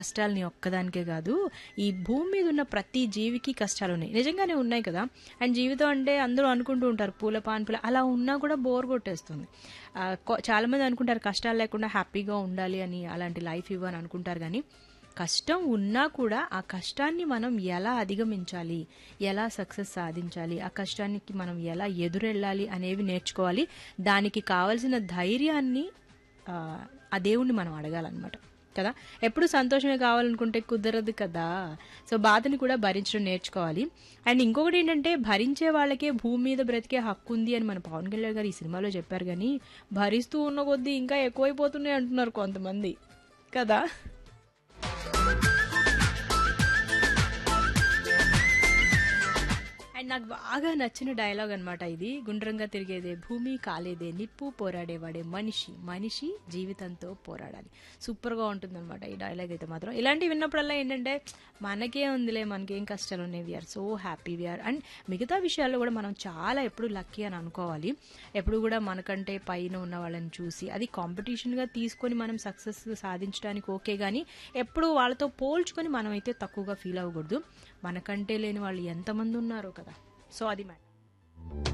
కష్టాలు నీ ఒక్కదానికే కాదు ఈ భూమి మీద ఉన్న ప్రతి జీవికి కష్టాలు ఉన్నాయి నిజంగానే ఉన్నాయి కదా అండ్ జీవితం అంటే అందరూ అనుకుంటూ ఉంటారు పూల పాన్పుల అలా ఉన్నా కూడా బోర్ కొట్టేస్తుంది ఆ, కొ- చాలా మంది అనుకుంటారు కష్టాలు లేకుండా హ్యాపీగా ఉండాలి అని అలాంటి లైఫ్ ఇవ్వని అనుకుంటారు కానీ కష్టం ఉన్నా కూడా ఆ కష్టాన్ని మనం ఎలా అధిగమించాలి ఎలా సక్సెస్ సాధించాలి ఆ కష్టానికి మనం ఎలా ఎదురెళ్ళాలి అనేవి నేర్చుకోవాలి దానికి కావలసిన ధైర్యాన్ని ఆ, ఆ దేవుణ్ణి మనం అడగాలన్నమాట కదా ఎప్పుడు సంతోషమే కావాలనుకుంటే కుదరదు కదా సో బాధని కూడా భరించడం నేర్చుకోవాలి అండ్ ఇంకొకటి ఏంటంటే భరించే వాళ్ళకే భూమి మీద బ్రతికే హక్కు ఉంది అని మన పవన్ కళ్యాణ్ గారు ఈ సినిమాలో చెప్పారు కానీ భరిస్తూ ఉన్న కొద్దీ ఇంకా ఎక్కువైపోతున్నాయి అంటున్నారు కొంతమంది కదా అండ్ నాకు బాగా నచ్చిన డైలాగ్ అన్నమాట ఇది గుండ్రంగా తిరిగేదే భూమి కాలేదే నిప్పు పోరాడేవాడే మనిషి మనిషి జీవితంతో పోరాడాలి సూపర్గా ఉంటుందన్నమాట ఈ డైలాగ్ అయితే మాత్రం ఇలాంటివి విన్నప్పుడల్లా ఏంటంటే మనకే ఉందిలే మనకేం కష్టాలు ఉన్నాయి we are so happy we are and మిగతా విషయాల్లో కూడా మనం చాలా ఎప్పుడు లక్కీ అని అనుకోవాలి ఎప్పుడు కూడా మనకంటే పైన ఉన్న వాళ్ళని చూసి అది కాంపిటీషన్గా తీసుకొని మనం సక్సెస్ సాధించడానికి ఓకే కానీ ఎప్పుడు వాళ్ళతో పోల్చుకొని మనం అయితే తక్కువగా ఫీల్ అవ్వకూడదు మనకంటే లేని వాళ్ళు ఎంతమంది ఉన్నారో కదా సో అది మ్యాటర్